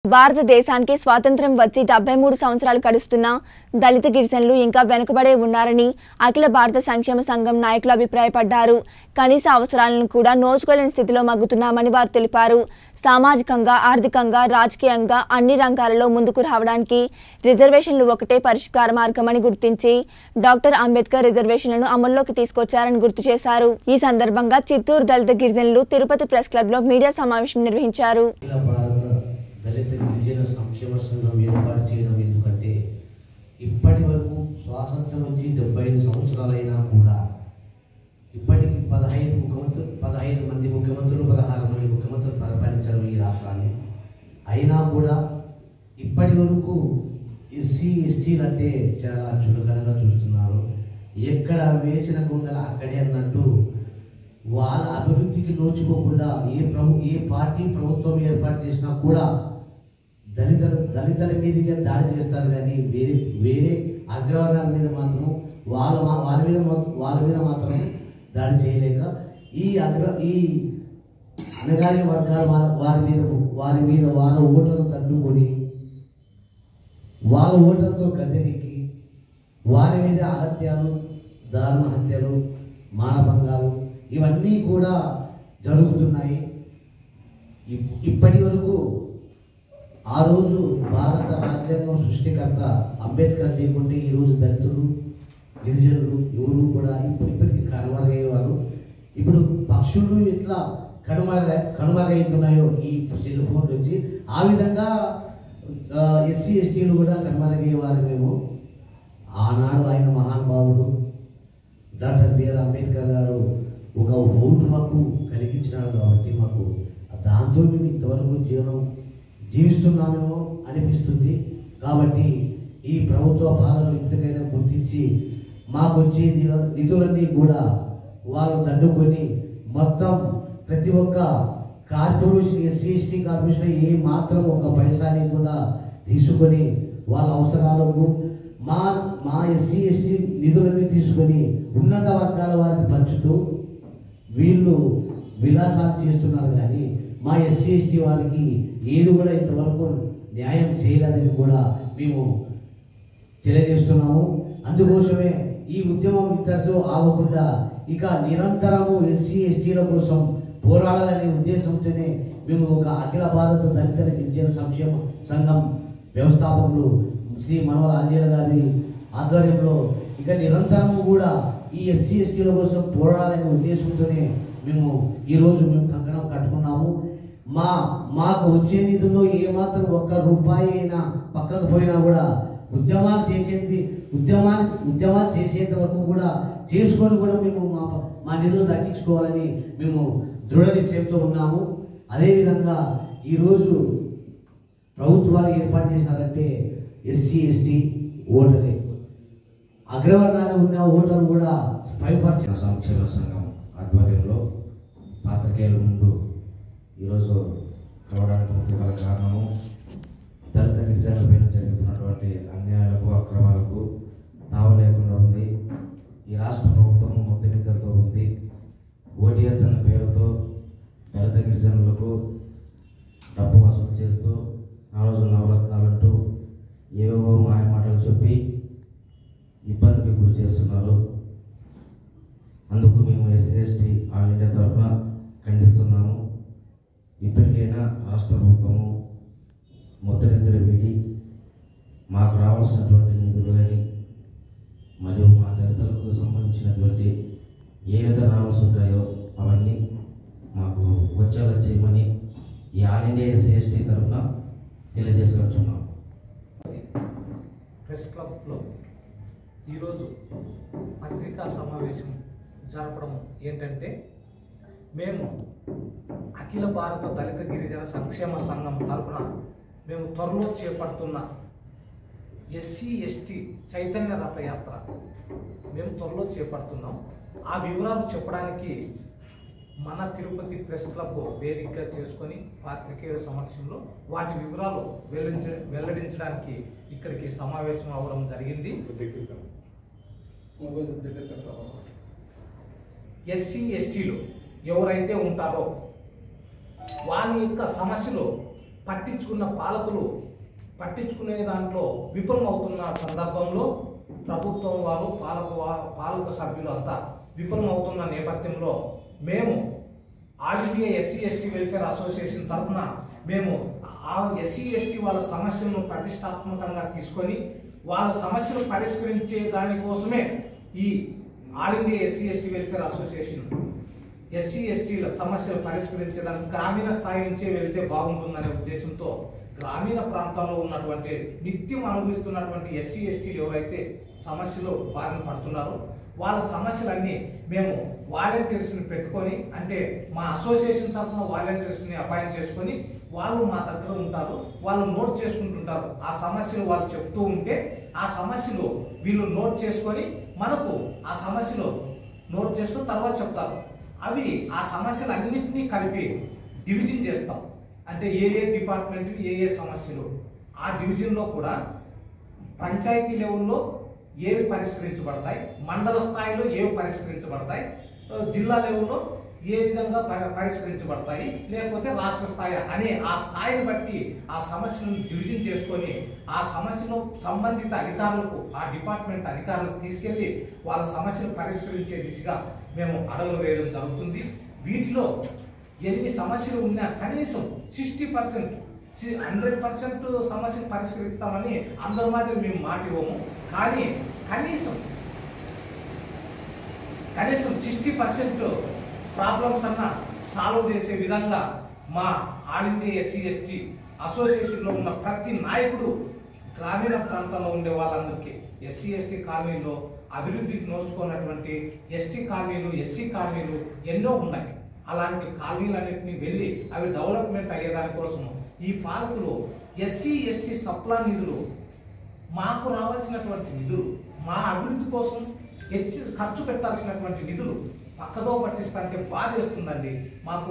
భారతదేశానికి స్వాతంత్ర్యం వచ్చి డెబ్బై మూడు సంవత్సరాలు గడుస్తున్నా దళిత గిరిజనులు ఇంకా వెనుకబడే ఉన్నారని అఖిల భారత సంక్షేమ సంఘం నాయకులు అభిప్రాయపడ్డారు కనీస అవసరాలను కూడా నోచుకోలేని స్థితిలో మగ్గుతున్నామని వారు తెలిపారు సామాజికంగా ఆర్థికంగా రాజకీయంగా అన్ని రంగాలలో ముందుకు రావడానికి రిజర్వేషన్లు ఒకటే పరిష్కార మార్గమని గుర్తించి డాక్టర్ అంబేద్కర్ రిజర్వేషన్లను అమల్లోకి తీసుకొచ్చారని గుర్తు చేశారు ఈ సందర్భంగా చిత్తూరు దళిత గిరిజనులు తిరుపతి ప్రెస్ క్లబ్లో మీడియా సమావేశం నిర్వహించారు అఖిల భారత దళిత గిరిజన సంక్షేమ సంఘం ఏర్పాటు చేయడం ఎందుకంటే ఇప్పటి వరకు స్వాతంత్రం వచ్చి డెబ్బై ఐదు సంవత్సరాలైనా కూడా ఇప్పటికి పదహైదు ముఖ్యమంత్రులు పదహైదు మంది ముఖ్యమంత్రులు పదహారు మంది ముఖ్యమంత్రులు పరిపాలించారు ఈ రాష్ట్రాన్ని అయినా కూడా ఇప్పటి వరకు ఎస్సీ ఎస్టీలు అంటే చాలా చులకనగా చూస్తున్నారు ఎక్కడ వేసిన గొంగల అక్కడే అన్నట్టు వాళ్ళ అభివృద్ధికి నోచుకోకుండా ఏ ప్రభు ఏ పార్టీ ప్రభుత్వం ఏర్పాటు చేసినా కూడా దళితుల దళితుల మీదుగా దాడి చేస్తారు కానీ వేరే వేరే అగ్రవర్ణాల మీద మాత్రం వాళ్ళ మా- వాళ్ళ మీద మా- వాళ్ళ మీద మాత్రం దాడి చేయలేక ఈ అగ్ర ఈ అనగాని వర్గాల వా- వారి మీద వారి మీద వాళ్ళ ఓటర్లు తట్టుకొని వాళ్ళ ఓటర్లతో గద్దెనెక్కి వారి మీద హత్యలు దారుణ హత్యలు మానభంగాలు ఇవన్నీ కూడా జరుగుతున్నాయి ఇప్- ఇప్పటి వరకు ఆ రోజు భారత రాజ్యాంగం సృష్టికర్త అంబేద్కర్ లేకుంటే ఈరోజు దళితులు గిరిజనులు ఎవరు కూడా ఇప్పుడు ఇప్పటికీ కనుమరుగయ్యేవారు ఇప్పుడు పక్షులు ఎట్లా కనుమరుగ కనుమరుగవుతున్నాయో ఈ సెల్ ఫోన్ వచ్చి ఆ విధంగా ఎస్సీ ఎస్టీలు కూడా కనుమరుగయ్యేవారు మేము ఆనాడు ఆయన మహానుభావుడు డాక్టర్ బిఆర్ అంబేద్కర్ గారు ఒక ఓటు హక్కు కలిగించినాడు కాబట్టి మాకు దాంతో మేము ఇంతవరకు జీవనం జీవిస్తున్నామేమో అనిపిస్తుంది కాబట్టి ఈ ప్రభుత్వ పాలనలు ఇప్పటికైనా గుర్తించి మాకు వచ్చే నిధు- నిధులన్నీ కూడా వాళ్ళు దండుకొని మొత్తం ప్రతి ఒక్క కార్పొరేషన్ ఎస్సీ ఎస్టీ కార్పొరేషన్ ఏ మాత్రం ఒక పైసా లేకుండా తీసుకొని వాళ్ళ అవసరాలకు మా మా ఎస్సీ ఎస్టీ నిధులన్నీ తీసుకొని ఉన్నత వర్గాల వారికి పంచుతూ వీళ్ళు విలాసాలు చేస్తున్నారు కానీ మా ఎస్సీ ఎస్టీ వారికి ఏది కూడా ఇంతవరకు న్యాయం చేయలేదని కూడా మేము తెలియజేస్తున్నాము అందుకోసమే ఈ ఉద్యమం ఇంతటితో ఆగకుండా ఇక నిరంతరము ఎస్సీ ఎస్టీల కోసం పోరాడాలనే ఉద్దేశంతోనే మేము ఒక అఖిల భారత దళిత గిరిజన సంక్షేమ సంఘం వ్యవస్థాపకులు శ్రీ మనవల ఆంజనేయ గారి ఆధ్వర్యంలో ఇక నిరంతరము కూడా ఈ ఎస్సీ ఎస్టీల కోసం పోరాడాలనే ఉద్దేశంతోనే మేము ఈరోజు మేము కంకణం కట్టుకున్నాము మా మాకు వచ్చే నిధుల్లో ఏమాత్రం ఒక్క రూపాయి అయినా పక్కకు పోయినా కూడా ఉద్యమాలు చేసేది ఉద్యమాన్ని ఉద్యమాలు చేసేంత వరకు కూడా చేసుకొని కూడా మేము మా మా నిధులు దక్కించుకోవాలని మేము దృఢ నిశ్చయంతో ఉన్నాము అదేవిధంగా ఈరోజు ప్రభుత్వాలు ఏర్పాటు చేశారంటే ఎస్సీ ఎస్టీ ఓటరే అగ్రవర్ణాలు ఉన్న ఓటర్లు కూడా ఫైవ్ పర్సెంట్ సంక్షేమ సంఘం ఆధ్వర్యంలో పాత్రికేయుల ముందు ఈరోజు కలవడానికి ముఖ్య గల కారణము దళిత గిరిజనుల పైన జరుగుతున్నటువంటి అన్యాయాలకు అక్రమాలకు తావ లేకుండా ఉంది ఈ రాష్ట్ర ప్రభుత్వం ముద్దనిద్దలతో ఉంది ఓటీఎస్ అన్న పేరుతో దళిత గిరిజనులకు డబ్బు వసూలు చేస్తూ ఆ రోజు నవరత్నాలంటూ ఏవేవో మాయమాటలు చెప్పి ఇబ్బందికి గురి చేస్తున్నారు అందుకు మేము ఎస్సీ ఎస్టీ ఆల్ ఇండియా తరఫున ఖండిస్తున్నాము ఇప్పటికైనా రాష్ట్ర ప్రభుత్వము ముద్రనిద్ర వీడి మాకు రావాల్సినటువంటి నిధులు కానీ మరియు మా దళితులకు సంబంధించినటువంటి ఏ విధంగా రావాల్సి ఉంటాయో అవన్నీ మాకు వచ్చేలా చేయమని ఈ ఆల్ ఇండియా ఎస్సీ ఎస్టీ తరఫున తెలియజేసుకొచ్చున్నాం ప్రెస్ క్లబ్లో ఈరోజు పత్రికా సమావేశం జరపడం ఏంటంటే మేము అఖిల భారత దళిత గిరిజన సంక్షేమ సంఘం తరపున మేము త్వరలో చేపడుతున్న ఎస్సీ ఎస్టీ చైతన్య రథయాత్ర మేము త్వరలో చేపడుతున్నాం ఆ వివరాలు చెప్పడానికి మన తిరుపతి ప్రెస్ క్లబ్ వేదికగా చేసుకొని పాత్రికేయుల సమక్షంలో వాటి వివరాలు వెల్లడించ వెల్లడించడానికి ఇక్కడికి సమావేశం అవ్వడం జరిగింది ఎస్సీ ఎస్టీలు ఎవరైతే ఉంటారో వారి యొక్క సమస్యలు పట్టించుకున్న పాలకులు పట్టించుకునే దాంట్లో విఫలమవుతున్న సందర్భంలో ప్రభుత్వం వారు పాలక వా- పాలక సభ్యులు అంతా విఫలమవుతున్న నేపథ్యంలో మేము all India SC ST welfare association తరఫున మేము ఆ ఎస్సీ ఎస్టీ వాళ్ళ సమస్యలను ప్రతిష్టాత్మకంగా తీసుకొని వాళ్ళ సమస్యలు పరిష్కరించే దానికోసమే ఈ all India SC ST welfare association SC ఎస్టీల సమస్యలు పరిష్కరించడానికి గ్రామీణ స్థాయి నుంచే వెళ్తే బాగుంటుందనే ఉద్దేశంతో గ్రామీణ ప్రాంతాల్లో ఉన్నటువంటి నిత్యం అనుభవిస్తున్నటువంటి ఎస్సీ ఎస్టీలు ఎవరైతే సమస్యలు బారిన పడుతున్నారో వాళ్ళ సమస్యలన్నీ మేము వాలంటీర్స్ని పెట్టుకొని అంటే మా అసోసియేషన్ తరఫున వాలంటీర్స్ని అపాయింట్ చేసుకొని వాళ్ళు మా దగ్గర ఉంటారు వాళ్ళు నోట్ చేసుకుంటుంటారు ఆ సమస్యలు వాళ్ళు చెప్తూ ఉంటే ఆ సమస్యలు వీళ్ళు నోట్ చేసుకొని మనకు ఆ సమస్యలు నోట్ చేసుకుని తర్వాత చెప్తారు అవి ఆ సమస్యలు అన్నింటినీ కలిపి డివిజన్ చేస్తాం అంటే ఏ ఏ డిపార్ట్మెంట్ ఏ ఏ సమస్యలు ఆ డివిజన్లో కూడా పంచాయతీ లెవెల్లో ఏవి పరిష్కరించబడతాయి మండల స్థాయిలో ఏవి పరిష్కరించబడతాయి ఆ, జిల్లా లెవెల్లో ఏ విధంగా పరి- పరిష్కరించబడతాయి లేకపోతే రాష్ట్ర స్థాయి అనే ఆ స్థాయిని బట్టి ఆ సమస్యను డివిజన్ చేసుకొని ఆ సమస్యను సంబంధిత అధికారులకు ఆ డిపార్ట్మెంట్ అధికారులకు తీసుకెళ్లి వాళ్ళ సమస్యను పరిష్కరించే దిశగా మేము అడుగులు వేయడం జరుగుతుంది వీటిలో ఎన్ని సమస్యలు ఉన్నా కనీసం సిక్స్టీ పర్సెంట్ హండ్రెడ్ పర్సెంట్ సమస్యలు పరిష్కరిస్తామని అందరి మాదిరి మేము మాట ఇవ్వము కానీ కనీసం కనీసం సిక్స్టీ పర్సెంట్ ప్రాబ్లమ్స్ అన్న సాల్వ్ చేసే విధంగా మా ఆల్ ఇండియా ఎస్సీ ఎస్టీ అసోసియేషన్లో ఉన్న ప్రతి నాయకుడు గ్రామీణ ప్రాంతాల్లో ఉండే వాళ్ళందరికీ ఎస్సీ ఎస్టీ కాలనీలో అభివృద్ధికి నోచుకున్నటువంటి ఎస్టీ కాలనీలు ఎస్సీ కాలనీలు ఎన్నో ఉన్నాయి అలాంటి కాలనీలన్నింటినీ వెళ్ళి అవి డెవలప్మెంట్ అయ్యేదానికోసం ఈ పాలకులు ఎస్సీ ఎస్టీ సప్లా నిధులు మాకు రావాల్సినటువంటి నిధులు మా అభివృద్ధి కోసం హెచ్చు ఖర్చు పెట్టాల్సినటువంటి నిధులు పక్కదో పట్టిస్తా అంటే బాధ వేస్తుందండి మాకు